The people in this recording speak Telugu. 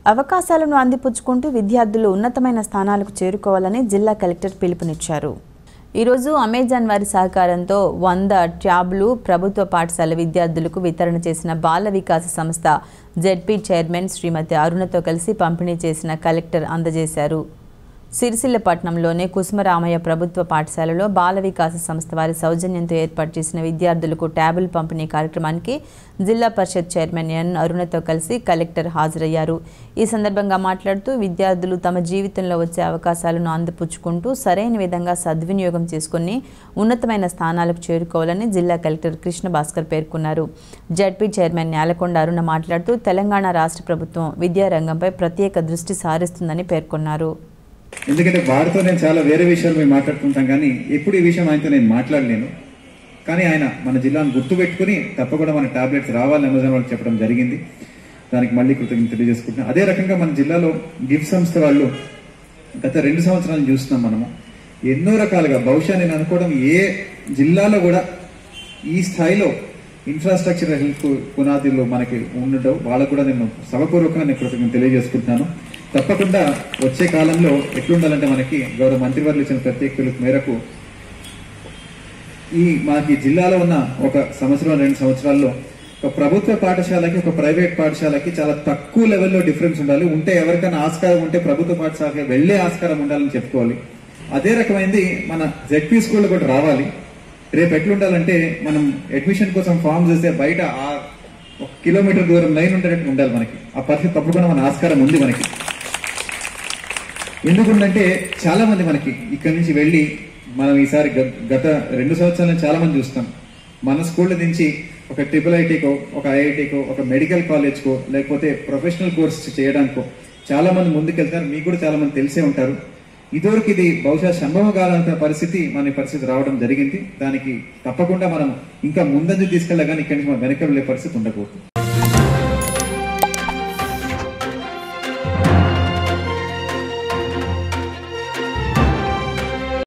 అవకాశాలను అందిపుచ్చుకుంటూ విద్యార్థులు ఉన్నతమైన స్థానాలకు చేరుకోవాలని జిల్లా కలెక్టర్ పిలుపునిచ్చారు ఈరోజు అమెజాన్ వారి సహకారంతో వంద ట్యాబ్లు ప్రభుత్వ పాఠశాల విద్యార్థులకు వితరణ చేసిన బాల వికాస సంస్థ జెడ్పీ చైర్మన్ శ్రీమతి అరుణతో కలిసి పంపిణీ చేసిన కలెక్టర్ అందజేశారు సిరిసిల్లపట్నంలోని కుసుమరామయ్య ప్రభుత్వ పాఠశాలలో బాల వికాస సంస్థ వారి సౌజన్యంతో ఏర్పాటు చేసిన విద్యార్థులకు ట్యాబుల్ పంపిణీ కార్యక్రమానికి జిల్లా పరిషత్ చైర్మన్ ఎన్ అరుణతో కలిసి కలెక్టర్ హాజరయ్యారు ఈ సందర్భంగా మాట్లాడుతూ విద్యార్థులు తమ జీవితంలో వచ్చే అవకాశాలను అందిపుచ్చుకుంటూ సరైన విధంగా సద్వినియోగం చేసుకుని ఉన్నతమైన స్థానాలకు చేరుకోవాలని జిల్లా కలెక్టర్ కృష్ణ భాస్కర్ పేర్కొన్నారు జడ్పీ చైర్మన్ నేలకొండ అరుణ మాట్లాడుతూ తెలంగాణ రాష్ట్ర ప్రభుత్వం విద్యారంగంపై ప్రత్యేక దృష్టి సారిస్తుందని పేర్కొన్నారు ఎందుకంటే వారితో నేను చాలా వేరే విషయాలు మేము మాట్లాడుకుంటాం కానీ ఎప్పుడు ఈ విషయం ఆయనతో నేను మాట్లాడలేను కానీ ఆయన మన జిల్లాను గుర్తుపెట్టుకుని తప్పకుండా మన టాబ్లెట్స్ రావాలని అమెజాన్ వాళ్ళకి చెప్పడం జరిగింది దానికి మళ్ళీ కృతజ్ఞత తెలియజేసుకుంటున్నాను అదే రకంగా మన జిల్లాలో గిఫ్ట్ సంస్థ వాళ్ళు గత రెండు సంవత్సరాలు చూస్తున్నాం మనము ఎన్నో రకాలుగా బహుశా నేను అనుకోవడం ఏ జిల్లాలో కూడా ఈ స్థాయిలో ఇన్ఫ్రాస్ట్రక్చర్ హెల్త్ పునాదులు మనకి ఉండడం వాళ్ళకు కూడా నేను సభపూర్వకంగా నేను కృతజ్ఞత తెలియజేసుకుంటున్నాను తప్పకుండా వచ్చే కాలంలో ఎట్లుండాలంటే మనకి గౌరవ మంత్రివర్యులు ఇచ్చిన ప్రత్యేక పిలుపు మేరకు ఈ మనకి జిల్లాలో ఉన్న ఒక సంవత్సరం రెండు సంవత్సరాల్లో ఒక ప్రభుత్వ పాఠశాలకి ఒక ప్రైవేట్ పాఠశాలకి చాలా తక్కువ లెవెల్లో డిఫరెన్స్ ఉండాలి ఉంటే ఎవరికైనా ఆస్కారం ఉంటే ప్రభుత్వ పాఠశాలకి వెళ్లే ఆస్కారం ఉండాలని చెప్పుకోవాలి అదే రకమైంది మన జెడ్పీ స్కూల్ కూడా రావాలి రేపు ఎట్లుండాలంటే మనం అడ్మిషన్ కోసం ఫామ్ చేస్తే బయట ఆ ఒక కిలోమీటర్ దూరం లైన్ ఉండేటట్టు ఉండాలి మనకి ఆ పరిస్థితి తప్పకుండా మన ఆస్కారం ఉంది మనకి ఎందుకుందంటే చాలా మంది మనకి ఇక్కడి నుంచి వెళ్ళి మనం ఈసారి గ- గత రెండు సంవత్సరాల నుంచి చాలా మంది చూస్తాం మన స్కూల్ నుంచి ఒక ట్రిపుల్ ఐటీకో ఒక ఐఐటీకో ఒక మెడికల్ కాలేజ్కో లేకపోతే ప్రొఫెషనల్ కోర్స్ చేయడానికో చాలా మంది ముందుకెళ్తారు మీకు కూడా చాలా మంది తెలిసే ఉంటారు ఇదివరకు ఇది బహుశా సంభవం కాలంత పరిస్థితి మన ఈ పరిస్థితి రావడం జరిగింది దానికి తప్పకుండా మనం ఇంకా ముందంజు తీసుకెళ్ళగానే ఇక్కడి నుంచి మనం వెనక వెళ్ళే పరిస్థితి ఉండకూడదు